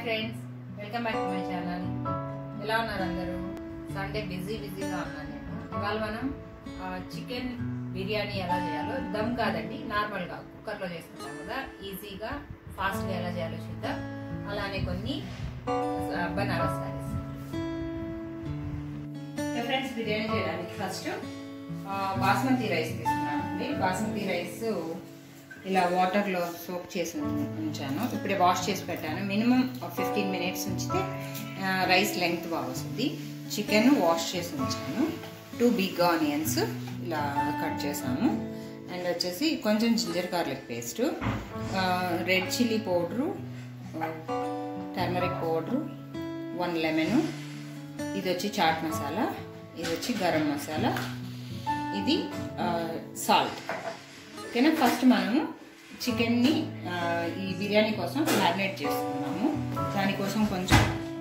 Friends welcome back to my channel ఎలా ఉన్నారు అందరూ సండే బిజీ బిజీగా ఉన్నాను నేను ఇవాళ మనం చికెన్ బిర్యానీ ఎలా చేయాలో దమ్ కాదండి నార్మల్గా కుక్కర్లో చేసుకుంటాం కదా ఈజీగా ఫాస్ట్గా ఎలా చేయాలో చూద్దాం అలానే కొన్ని ఆ, బనారస్ కర్రీస్ ఫ్రెండ్స్ బిర్యానీ చేయడానికి ఫస్ట్ బాస్మతి రైస్ తీసుకున్నానండి బాస్మతి రైస్ ఇలా వాటర్లో సోక్ చేసి ఉంచాను ఇప్పుడే వాష్ చేసి పెట్టాను మినిమం ఫిఫ్టీన్ మినిట్స్ ఉంచితే రైస్ లెంగ్త్ బాగా వస్తుంది చికెన్ వాష్ చేసి ఉంచాను టూ బిగ్ ఆనియన్స్ ఇలా కట్ చేసాము అండ్ వచ్చేసి కొంచెం ginger garlic paste red chilli powder turmeric powder one lemon ఇది వచ్చి చాట్ మసాలా ఇది వచ్చి గరం మసాలా ఇది సాల్ట్ ఓకేనా ఫస్ట్ మనము చికెన్ని ఆ, ఈ బిర్యానీ కోసం మ్యారినేట్ చేసుకున్నాము దానికోసం కొంచెం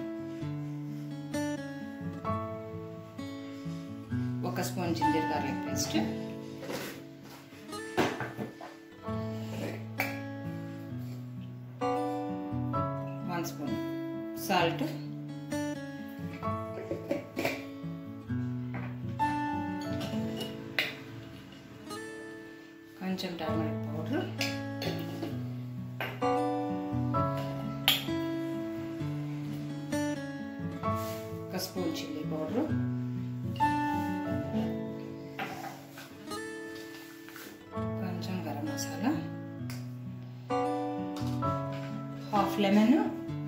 ఒక spoon ginger garlic paste one spoon salt కొంచెం టర్మరిక్ పౌడర్ ఒక స్పూన్ చిల్లీ పౌడర్ కొంచెం గరం మసాలా హాఫ్ లెమన్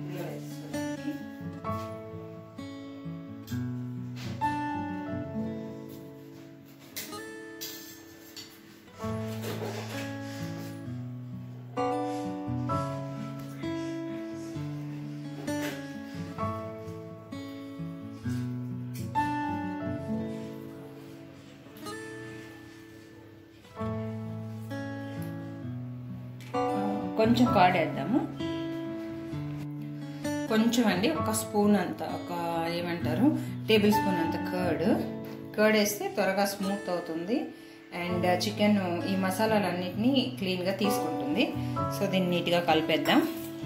కొంచెం కర్డ్ వేద్దాము కొంచెం అండి ఒక స్పూన్ అంత ఒక ఏమంటారు టేబుల్ స్పూన్ అంత కర్డ్ కర్డ్ వేస్తే త్వరగా స్మూత్ అవుతుంది అండ్ చికెన్ ఈ మసాలాలన్నిటినీ క్లీన్గా తీసుకుంటుంది సో దీన్ని నీట్గా కలిపేద్దాం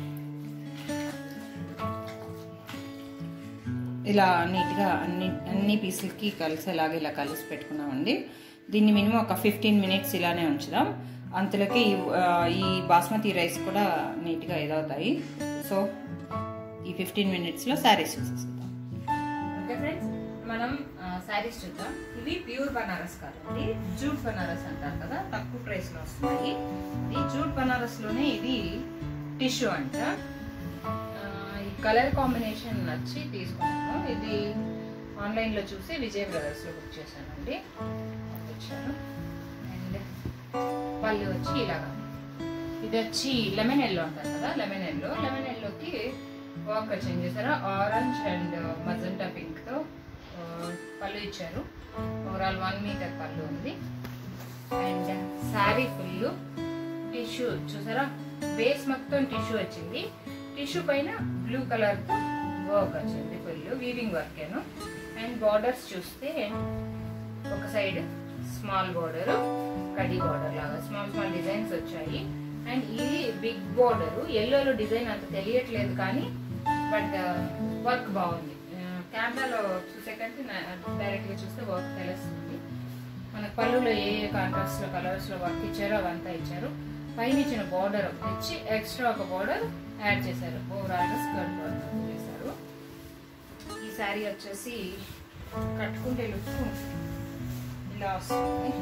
ఇలా నీట్గా అన్ని అన్ని పీసులకి కలిసేలాగా ఇలా కలిసి పెట్టుకున్నామండి దీన్ని మినిమం ఒక ఫిఫ్టీన్ మినిట్స్ ఇలానే ఉంచుదాం అంతలోకి ఈ, ఆ, ఈ బాస్మతి రైస్ కూడా నీట్గా ఇదవుతాయి సో ఈ ఫిఫ్టీన్ మినిట్స్లో శారీస్ చూసేస్తాం ఓకే ఫ్రెండ్స్ మనం శారీస్ చూద్దాం ఇవి ప్యూర్ బనారస్ కాదండి జూట్ బనారస్ అంటారు కదా తక్కువ ప్రైస్లో వస్తున్నాయి ఈ జూట్ బనారస్లోనే ఇది టిష్యూ అంట ఆ, ఈ కలర్ కాంబినేషన్ నచ్చి తీసుకున్నాను ఇది ఆన్లైన్లో చూసి విజయ్ బ్రదర్స్లో బుక్ చేశానండి పంపించాను అండ్ పళ్ళు వచ్చి ఇలాగా ఇది వచ్చి లెమన్ ఎల్లో అంటారు కదా లెమన్ ఎల్లో లెమన్ ఎల్లోకి వర్క్ చేంజ్ చేశారు ఆరెంజ్ అండ్ మజంటా పింక్తో పళ్ళు ఇచ్చారు ఓవరాల్ వన్ మీటర్ పళ్ళు ఉంది అండ్ శారీ ఫుల్ టిష్యూ చూసారా బేస్ మొత్తం టిష్యూ వచ్చింది టిష్యూ పైన బ్లూ కలర్ తో వర్క్ వచ్చింది ఫుల్ వీవింగ్ వర్క్ ఏను అండ్ బార్డర్స్ చూస్తే ఒక సైడ్ స్మాల్ బార్డర్ కడి బార్డర్ లాగా స్మాల్ స్మాల్ డిజైన్స్ వచ్చాయి అండ్ ఇది బిగ్ బార్డర్ ఎల్లోలో డిజైన్ అంత తెలియట్లేదు కానీ బట్ వర్క్ బాగుంది కెమెరాలో చూసే కంటే డైరెక్ట్ గా చూస్తే వర్క్ తెలుస్తుంది మనకు పళ్ళులో ఏ ఏ కాంట్రాస్ట్ లో కలర్స్ లో వర్క్ ఇచ్చారో అవంతా ఇచ్చారు పైన ఇచ్చిన బార్డర్ ఇచ్చి ఎక్స్ట్రా ఒక బార్డర్ యాడ్ చేశారు ఓవరాల్ గా స్కర్ట్ బార్డర్ చేశారు ఈ శారీ వచ్చేసి కట్టుకుంటే లుక్ ఇలా వస్తుంది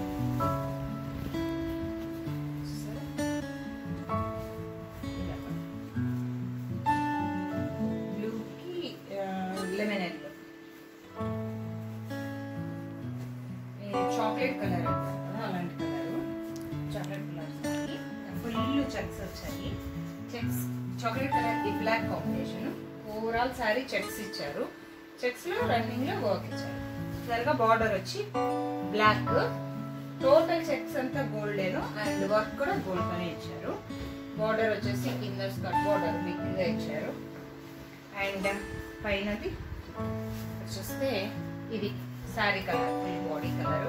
చూసారా? ఇలా. బ్లూకి లెమన్ ఎల్లో చాక్లెట్ కలర్ అంటారు కదా అలాంటి colour chocolate colour sari full checks వచ్చాయి చెక్స్ చాక్లెట్ కలర్ కి black combination overall sari checks ఇచ్చారు చెక్స్ లో రన్నింగ్ లో వర్క్ ఇచ్చారు సరిగా బార్డర్ వచ్చి బ్లాక్ టోటల్ చెక్స్ అంతా గోల్డేను అండ్ వర్క్ కూడా గోల్డ్ పనే ఇచ్చారు బార్డర్ వచ్చేసి కింద స్కర్ట్ బార్డర్ బిగ్ గా ఇచ్చారు అండ్ పైనది చూస్తే ఇది sari colour full body colour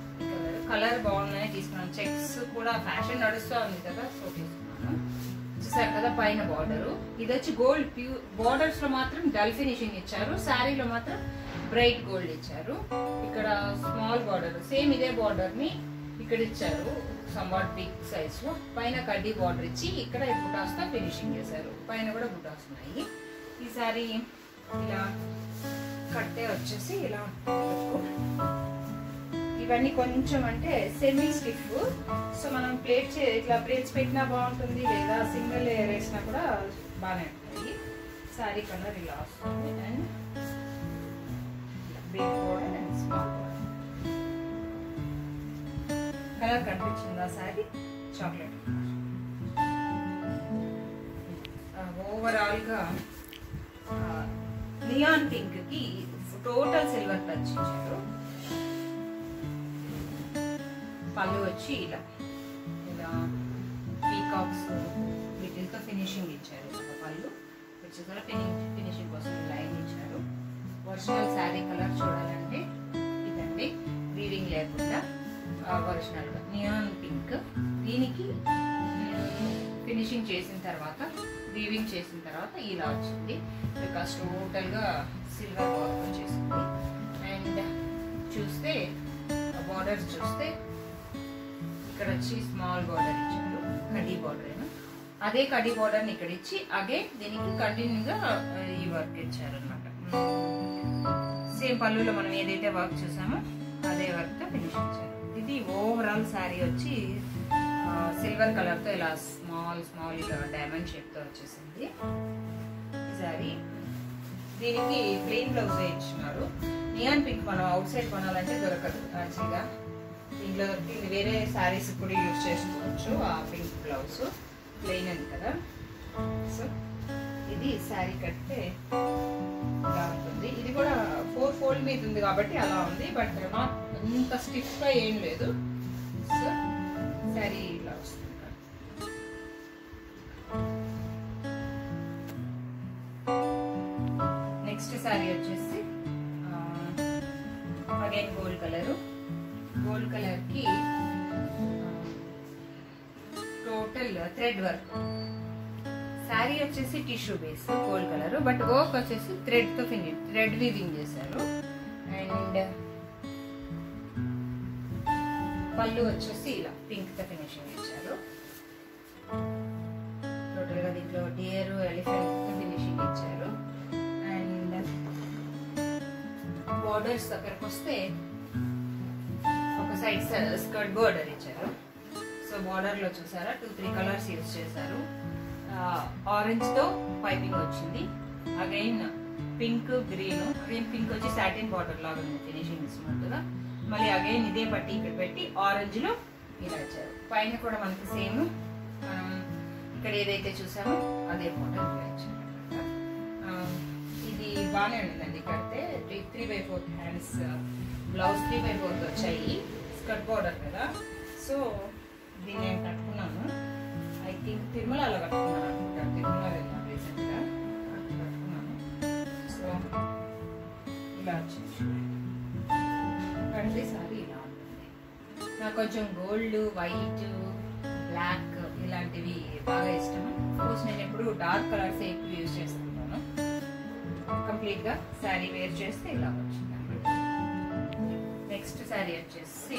colour colour బాగున్నాయి తీసుకున్నాను చెక్స్ కూడా ఫ్యాషన్ నడుస్తూ ఉంది కదా సో తీసుకున్నాను చూసారు కదా పైన బార్డర్ ఇది వచ్చి గోల్డ్ ప్యూర్ బార్డర్స్ లో మాత్రం డల్ ఫినిషింగ్ ఇచ్చారు శారీలో మాత్రం బ్రైట్ గోల్డ్ ఇచ్చారు ఇక్కడ స్మాల్ బార్డర్ సేమ్ ఇదే బార్డర్ ని ఇక్కడ ఇచ్చారు సంవాట్ బిగ్ సైజ్ లో పైన కడ్డీ బార్డర్ ఇచ్చి ఇక్కడ బుటాస్ తో ఫినిషింగ్ చేశారు పైన కూడా బుటాస్ ఉన్నాయి ఈ సారీ ఇలా కట్టే వచ్చేసి ఇలా ఇవన్నీ కొంచెం అంటే సెమీ స్టిఫ్ సో మనం ప్లేట్ చే ఇట్లా ప్లేట్స్ పెట్టినా బాగుంటుంది లేదా సింగిల్ లేయర్ వేసినా కూడా బాగానే ఉంటాయి సారీ కలర్ ఇలా వస్తుంది and big border and small colour కనిపించిందా సారీ చాక్లెట్ ఓవరాల్ గా నియాన్ పింక్ కి టోటల్ సిల్వర్ టచ్ ఇచ్చారు పళ్ళు వచ్చి ఇలా ఇలా పీకాక్స్ వీటితో ఫినిషింగ్ ఇచ్చారు ఒక పళ్ళు వచ్చేసరికి ఫినిషింగ్ ఫినిషింగ్ కోసం లైన్ ఇచ్చారు ఒరిజినల్ శారీ కలర్ చూడాలంటే ఇదండి వీవింగ్ లేకుండా ఒరిజినల్ నియాన్ పింక్ దీనికి ఫినిషింగ్ చేసిన తర్వాత వీవింగ్ చేసిన తర్వాత ఇలా వచ్చింది బికాస్ టోటల్గా సిల్వర్ వర్క్ వచ్చేసింది అండ్ చూస్తే బార్డర్స్ చూస్తే ఇక్కడ వచ్చి స్మాల్ బార్డర్ ఇచ్చారు కడ్డీ బార్డర్ అదే కడ్డీ బార్డర్ ఇక్కడ ఇచ్చి అగే దీనికి కంటిన్యూగా ఈ వర్క్ ఇచ్చారు అనమాట సేమ్ పళ్ళులో మనం ఏదైతే వర్క్ చూసామో అదే వర్క్ తో ఫినిష్ ఇచ్చారు ఇది ఓవరాల్ శారీ వచ్చి సిల్వర్ కలర్ తో ఇలా స్మాల్ స్మాల్ ఇలా డైమండ్ షేప్ తో వచ్చేసింది ఈ శారీ దీనికి ప్లెయిన్ బ్లౌజ్ ఇచ్చినారు నియాన్ పింక్ మనం అవుట్ సైడ్ కొనాలంటే దొరకదు యాక్చువల్గా దీంట్లో దొరికింది వేరే శారీస్ కూడా యూజ్ చేసుకోవచ్చు ఆ పింక్ బ్లౌజ్ ప్లెయిన్ అది కదా సో ఇది శారీ కడితే ఇలా ఉంటుంది ఇది కూడా ఫోర్ ఫోల్డ్ మీద ఉంది కాబట్టి అలా ఉంది బట్ నాట్ అంత స్టిఫ్ గా ఏం లేదు సో శారీ ఇలా వస్తుంది నెక్స్ట్ శారీ వచ్చేసి again gold colour gold colour కి టోటల్ థ్రెడ్ వర్క్ శారీ వచ్చేసి tissue base gold colour but work వచ్చేసి థ్రెడ్ తో ఫినిష్ థ్రెడ్ వీవింగ్ చేశారు అండ్ పళ్ళు వచ్చేసి ఇలా పింక్ తో ఫినిషింగ్ ఇచ్చారు టోటల్ గా దీంట్లో డియర్ ఎలిఫెంట్ తో ఫినిషింగ్ ఇచ్చారు అండ్ బార్డర్స్ దగ్గరకు వస్తే ఒక సైడ్ స్కర్ట్ బోర్డర్ ఇచ్చారు సో బార్డర్ లో చూసారా టూ త్రీ కలర్స్ యూజ్ చేశారు ఆరెంజ్ తో పైపింగ్ వచ్చింది again pink green green pink వచ్చి సాటిన్ బార్డర్ లాగా ఉంది ఫినిషింగ్ స్మూత్ గా మళ్ళీ అగైన్ ఇదే పట్టి ఇక్కడ పెట్టి ఆరెంజ్ లో ఇలా ఇచ్చారు పైన కూడా మనకి సేమ్ మనం ఇక్కడ ఏదైతే చూసామో అదే బార్డర్ ఇలా ఇచ్చారు ఇది బాగానే ఉండిందండి కడితే three by fourth hands blouse three by fourth వచ్చాయి స్కర్ట్ బార్డర్ కదా సో దీన్ని నేను కట్టుకున్నాను ఐ థింక్ తిరుమలలో కట్టుకున్నాను అనుకుంటా తిరుమల వెళ్ళాను రీసెంట్గా కట్టుకున్నాను సో ఇలా వచ్చింది కంట్రీ సారీ ఇలా ఉంటుంది నాకు కొంచెం గోల్డ్ వైట్ బ్లాక్ ఇలాంటివి బాగా ఇష్టం కోర్స్ నేను ఎప్పుడు డార్క్ కలర్స్ ఎక్కువ యూజ్ చేస్తుంటాను కంప్లీట్ గా శారీ వేర్ చేస్తే ఇలా వచ్చింది నెక్స్ట్ శారీ వచ్చేసి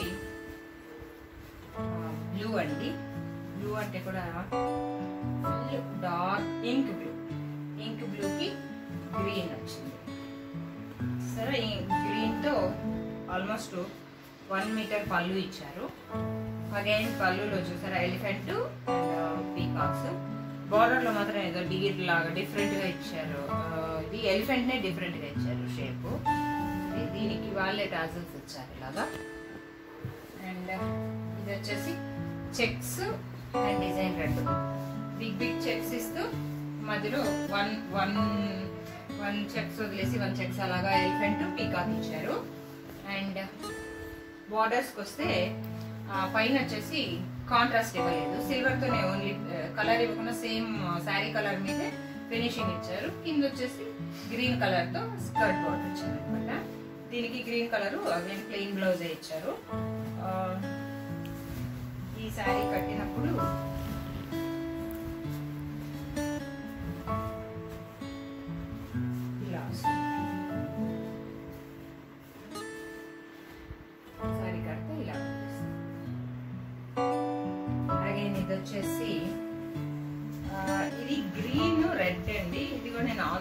బ్లూ అండి బ్లూ అంటే కూడా full dark ink blue ink బ్లూకి గ్రీన్ వచ్చింది సరే ఈ గ్రీన్ తో ఆల్మోస్ట్ వన్ మీటర్ పళ్ళు ఇచ్చారు అగైన్ పళ్ళులో చూసారా ఎలిఫెంట్ అండ్ పీకాక్స్ బార్డర్ లో మాత్రం ఏదో డిగిర్ లాగా డిఫరెంట్ గా ఇచ్చారు ఆ, ఇది ఎలిఫెంట్ నే డిఫరెంట్ గా ఇచ్చారు షేప్ దీనికి వాళ్ళే టాజల్స్ ఇచ్చారు ఇలాగా అండ్ ఇది వచ్చేసి చెక్స్ అండ్ డిజైన్ రెండు బిగ్ బిగ్ చెక్స్ ఇస్తూ మధ్యలో వన్ వన్ వన్ చెక్స్ వదిలేసి వన్ చెక్స్ అలాగా ఎలిఫెంట్ పీకాక్ ఇచ్చారు అండ్ బార్డర్స్కి వస్తే ఆ, పైన వచ్చేసి కాంట్రాస్ట్ ఇవ్వలేదు సిల్వర్ తోనే ఓన్లీ కలర్ ఇవ్వకుండా సేమ్ శారీ కలర్ మీదే ఫినిషింగ్ ఇచ్చారు కింద వచ్చేసి గ్రీన్ కలర్ తో స్కర్ట్ బార్డర్ ఇచ్చారు అనమాట దీనికి green colour again plain blouse ఇచ్చారు ఆ, ఈ శారీ కట్టినప్పుడు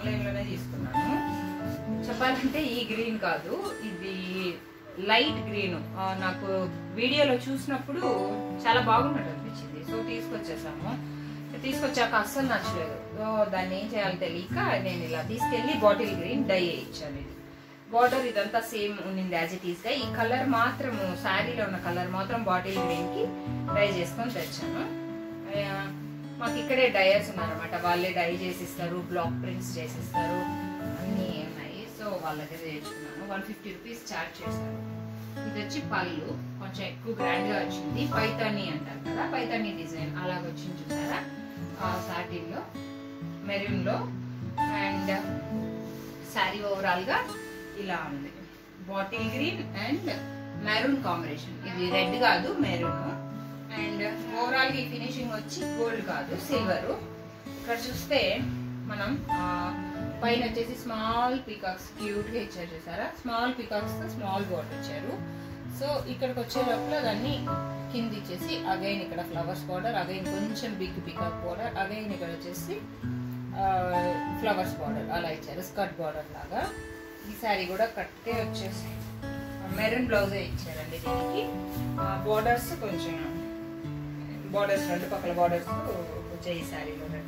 ఆన్లైన్లోనే తీసుకున్నాను చెప్పాలంటే ఈ గ్రీన్ కాదు ఇది లైట్ గ్రీన్ నాకు వీడియోలో చూసినప్పుడు చాలా బాగున్నట్టు అనిపించింది సో తీసుకొచ్చేసాము తీసుకొచ్చాక అస్సలు నచ్చలేదు సో దాన్ని ఏం చేయాలో తెలియక నేను ఇలా తీసుకెళ్ళి బాటిల్ గ్రీన్ డై ఇచ్చాను ఇది బార్డర్ ఇదంతా సేమ్ ఉండింది యాజ్ ఇట్ ఈస్ గా ఈ కలర్ మాత్రం శారీలో ఉన్న కలర్ మాత్రం బాటిల్ గ్రీన్ కి డై చేసుకొని తెచ్చాను ఆ, మాకు ఇక్కడే డయర్స్ ఉన్నారన్నమాట వాళ్ళే డై చేసిస్తారు బ్లాక్ ప్రింట్స్ చేసిస్తారు అన్నీ ఉన్నాయి సో వాళ్ళ దగ్గర తెచ్చుకున్నాను వన్ ఫిఫ్టీ రూపీస్ చార్జ్ చేశారు ఇది వచ్చి పళ్ళు కొంచెం ఎక్కువ గ్రాండ్ గా వచ్చింది పైతాని అంటారు కదా పైతాని డిజైన్ అలాగ వచ్చింది చూసారా ఆ సాటిన్ లో మెరూన్ లో అండ్ శారీ ఓవరాల్ గా ఇలా ఉంది bottle green and maroon combination ఇది రెడ్ కాదు మెరూన్ అండ్ ఓవరాల్ ఈ ఫినిషింగ్ వచ్చి గోల్డ్ కాదు సిల్వర్ ఇక్కడ చూస్తే మనం ఆ, పైన వచ్చేసి స్మాల్ పికాక్స్ క్యూట్ గా ఇచ్చారు చూసారా స్మాల్ పికాక్స్ తో స్మాల్ బోర్డర్ ఇచ్చారు సో ఇక్కడికి వచ్చే లోపల దాన్ని కింద ఇచ్చేసి అగైన్ ఇక్కడ ఫ్లవర్స్ బార్డర్ అగైన్ కొంచెం బిగ్ పికాక్ బార్డర్ అగైన్ ఇక్కడ వచ్చేసి ఫ్లవర్స్ బార్డర్ అలా ఇచ్చారు స్కర్ట్ బార్డర్ లాగా ఈ శారీ కూడా కట్టే వచ్చేసి మెరూన్ బ్లౌజే ఇచ్చారండి దీనికి బార్డర్స్ కొంచెం బార్డర్స్ రెండు పక్కల బార్డర్స్ వచ్చాయి ఈ శారీలో రెండు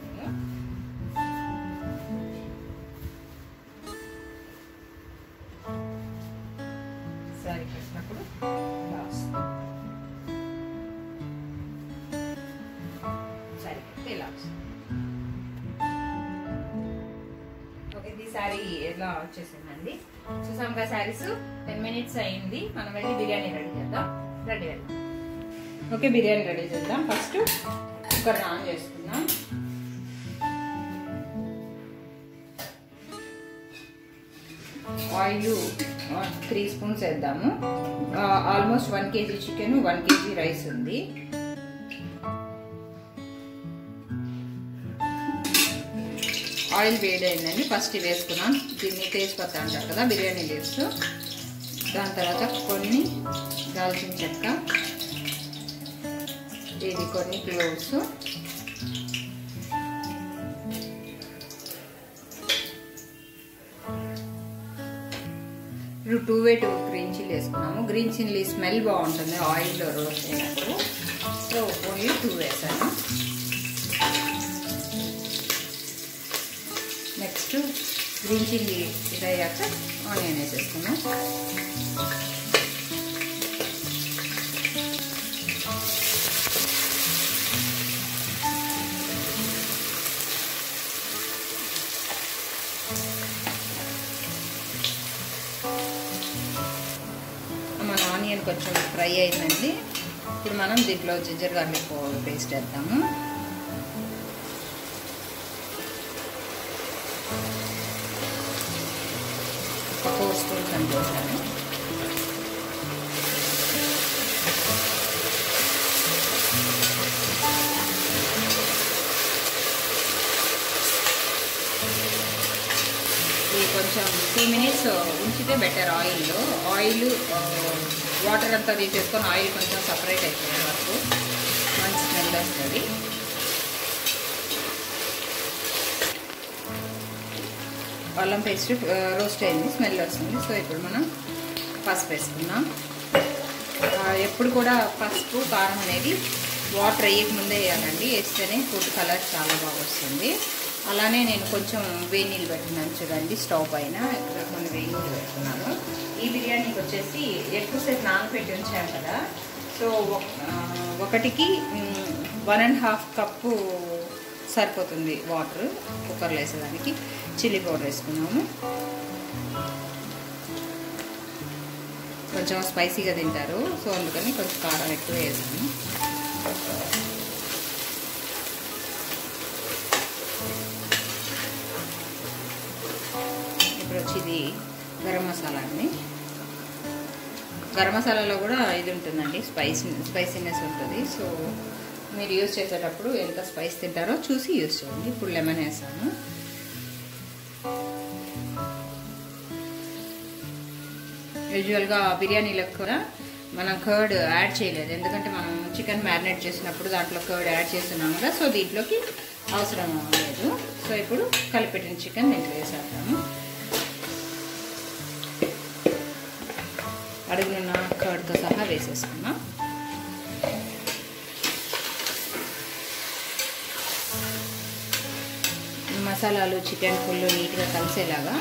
శారీ కట్టినప్పుడు బ్లౌజ్ శారీ కడితే ఇలా వస్తుంది ఓకే ఇది శారీ ఎలా వచ్చేసిందండి చూసాంగా శారీస్ టెన్ మినిట్స్ అయింది మనం వెళ్ళి బిర్యానీ రెడీ చేద్దాం రెడీ వెళ్దాం ఓకే బిర్యానీ రెడీ చేద్దాం ఫస్ట్ కుక్కర్ ఆన్ చేసుకుందాం ఆయిల్ త్రీ స్పూన్స్ వేద్దాము almost one KG chicken one KG rice ఉంది ఆయిల్ వేడైందని ఫస్ట్ వేసుకున్నాం దీన్ని తేజ్పత్తా అంటారు కదా బిర్యానీ లీవ్స్ దాని తర్వాత కొన్ని దాల్చిన చెక్క ఇది కొన్ని క్లోవ్స్ ఇప్పుడు టూ వే టూ గ్రీన్ చిల్లీ వేసుకున్నాము గ్రీన్ చిల్లీ స్మెల్ బాగుంటుంది ఆయిల్లో రోస్ట్ అయినప్పుడు సో ఓన్లీ టూ వేసాను నెక్స్ట్ గ్రీన్ చిల్లీ ఇదయ్యాక ఆనియన్ వేసేసుకున్నాం మన ఆనియన్ కొంచెం ఫ్రై అయిందండి ఇప్పుడు మనం దీంట్లో జింజర్ గార్లిక్ పేస్ట్ వేద్దాము ఒక ఫోర్ స్పూన్స్ అని వేసాను ఇది కొంచెం టూ మినిట్స్ ఉంచితే బెటర్ ఆయిల్లో ఆయిల్ వాటర్ అంతా తీసేసుకొని ఆయిల్ కొంచెం సపరేట్ అయిపోయే వరకు మంచి స్మెల్ వస్తుంది అల్లం పేస్ట్ రోస్ట్ అయింది స్మెల్ వస్తుంది సో ఇప్పుడు మనం పసుపు వేసుకుందాం ఆ, ఎప్పుడు కూడా పసుపు కారం అనేది వాటర్ వేయక ముందే వేయాలండి వేస్తేనే ఫుడ్ కలర్ చాలా బాగా వస్తుంది అలానే నేను కొంచెం వేడి నీళ్ళు పెట్టినాను చూడండి స్టవ్ పైన ఇక్కడ కొన్ని వేడి నీళ్ళు పెట్టుకున్నాను ఈ బిర్యానీకి వచ్చేసి ఎక్కువసేపు నానబెట్టి ఉంచాను కదా సో ఒక- ఆ, ఒకటికి వన్ అండ్ హాఫ్ కప్పు సరిపోతుంది వాటర్ కుక్కర్లో వేసేదానికి చిల్లీ పౌడర్ వేసుకున్నాము కొంచెం స్పైసీగా తింటారు సో అందుకని కొంచెం కారం ఎక్కువ వేసాను ఇప్పుడు వచ్చి ఇది గరం మసాలా అండి గరం మసాలాలో కూడా ఇది ఉంటుందండి స్పైసీ స్పైసీనెస్ ఉంటుంది సో మీరు యూజ్ చేసేటప్పుడు ఎంత స్పైస్ తింటారో చూసి యూజ్ చేయండి ఇప్పుడు లెమన్ వేసాను యూజువల్గా బిర్యానీలకు కూడా మనం కర్డ్ యాడ్ చేయలేదు ఎందుకంటే మనం చికెన్ మ్యారినేట్ చేసినప్పుడు దాంట్లో కర్డ్ యాడ్ చేస్తున్నాం కదా సో దీంట్లోకి అవసరం లేదు సో ఇప్పుడు కలిపెట్టిన చికెన్ దీంట్లో వేసేద్దాము అడుగునున్న కర్డ్తో సహా వేసేసుకున్నాం మసాలాలు చికెన్ ఫుల్ నీట్గా కలిసేలాగా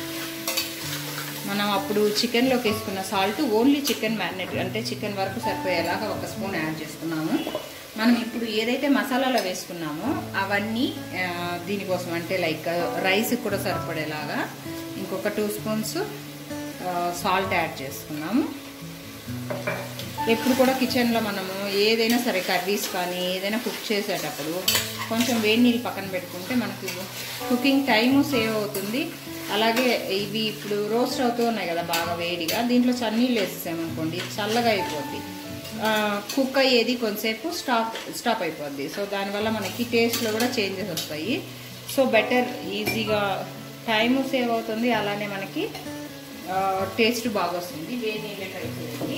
మనం అప్పుడు చికెన్లోకి వేసుకున్న సాల్ట్ ఓన్లీ చికెన్ మ్యారినేట్ అంటే చికెన్ వరకు సరిపోయేలాగా ఒక స్పూన్ యాడ్ చేసుకున్నాము మనం ఇప్పుడు ఏదైతే మసాలాలో వేసుకున్నామో అవన్నీ దీనికోసం అంటే లైక్ రైస్ కూడా సరిపడేలాగా ఇంకొక టూ స్పూన్స్ సాల్ట్ యాడ్ చేసుకున్నాము ఎప్పుడు కూడా కిచెన్లో మనము ఏదైనా సరే కర్రీస్ కానీ ఏదైనా కుక్ చేసేటప్పుడు కొంచెం వేడి నీళ్ళు పక్కన పెట్టుకుంటే మనకి కుకింగ్ టైము సేవ్ అవుతుంది అలాగే ఇవి ఇప్పుడు రోస్ట్ అవుతూ ఉన్నాయి కదా బాగా వేడిగా దీంట్లో చన్నీళ్ళు వేసేసామనుకోండి చల్లగా అయిపోద్ది కుక్ అయ్యేది కొంతసేపు స్టాప్ స్టాప్ అయిపోద్ది సో దానివల్ల మనకి టేస్ట్లో కూడా చేంజెస్ వస్తాయి సో బెటర్ ఈజీగా టైము సేవ్ అవుతుంది అలానే మనకి టేస్ట్ బాగా వస్తుంది వేడి నీళ్ళే ట్రై చేయండి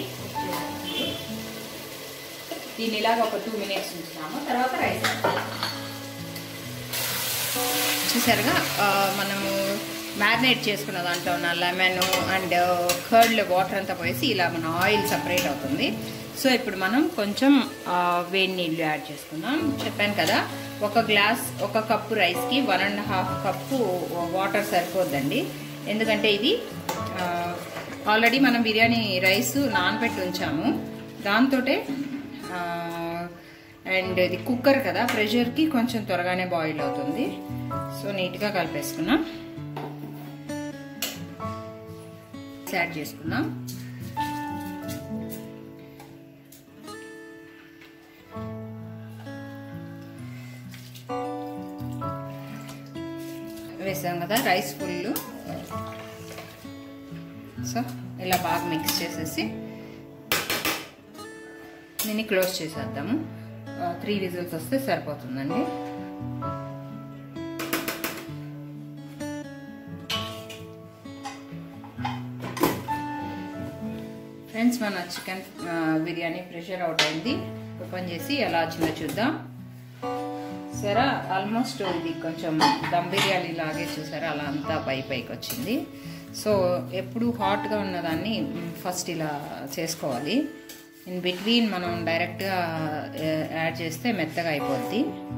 దీన్ని ఇలాగ ఒక టూ మినిట్స్ ఉంచుతాము తర్వాత రైస్ చూసారుగా మనము మ్యారినేట్ చేసుకున్న దాంట్లో ఉన్న లెమన్ అండ్ కర్డ్లో వాటర్ అంతా పోసి ఇలా మన ఆయిల్ సపరేట్ అవుతుంది సో ఇప్పుడు మనం కొంచెం వేడి నీళ్ళు యాడ్ చేసుకుందాం చెప్పాను కదా ఒక గ్లాస్ ఒక కప్పు రైస్కి one and half cup water సరిపోద్దండి ఎందుకంటే ఇది ఆల్రెడీ మనం బిర్యానీ రైస్ నానబెట్టి ఉంచాము దాంతో అండ్ ఇది కుక్కర్ కదా ప్రెషర్కి కొంచెం త్వరగానే బాయిల్ అవుతుంది సో నీట్గా కలిపేసుకున్నాం యాడ్ చేసుకున్నాం వేసాం కదా రైస్ ఫుల్ సో ఇలా బాగా మిక్స్ చేసేసి దీన్ని క్లోజ్ చేసేద్దాము త్రీ విజిల్స్ వస్తే సరిపోతుందండి ఫ్రెండ్స్ మన చికెన్ బిర్యానీ ప్రెషర్ అవుట్ అయింది ఓపెన్ చేసి ఎలా వచ్చిందో చూద్దాం సరే ఆల్మోస్ట్ ఇది కొంచెం దమ్ బిర్యానీ లాగే చూసారా అలా అంతా పై పైకి వచ్చింది సో ఎప్పుడు హాట్గా ఉన్నదాన్ని ఫస్ట్ ఇలా చేసుకోవాలి ఇన్ బిట్వీన్ మనం డైరెక్ట్గా యాడ్ చేస్తే మెత్తగా అయిపోద్ది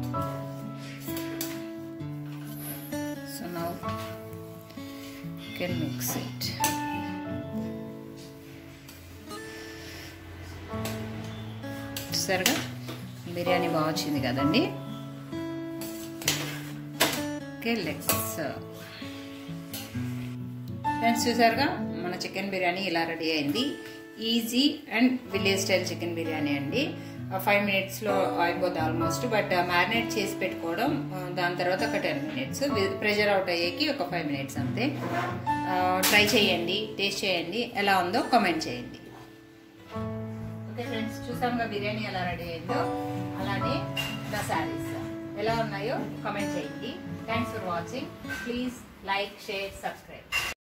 so now can mix it చూసారుగా బిర్యానీ బాగా వచ్చింది కదండి ఓకే లెగ్స్ ఫ్రెండ్స్ చూసారుగా మన చికెన్ బిర్యానీ ఇలా రెడీ అయింది easy and village style chicken biryani అండి ఫైవ్ మినిట్స్లో అయిపోద్ది ఆల్మోస్ట్ బట్ మ్యారినేట్ చేసి పెట్టుకోవడం దాని తర్వాత ఒక టెన్ మినిట్స్ ప్రెషర్ అవుట్ అయ్యేకి ఒక ఫైవ్ మినిట్స్ అంతే ట్రై చేయండి టేస్ట్ చేయండి ఎలా ఉందో కామెంట్ చేయండి ఓకే ఫ్రెండ్స్ చూసాంగా బిర్యానీ ఎలా రెడీ అయిందో అలానే ద శారీస్ ఎలా ఉన్నాయో కామెంట్ చేయండి thanks for watching please like share subscribe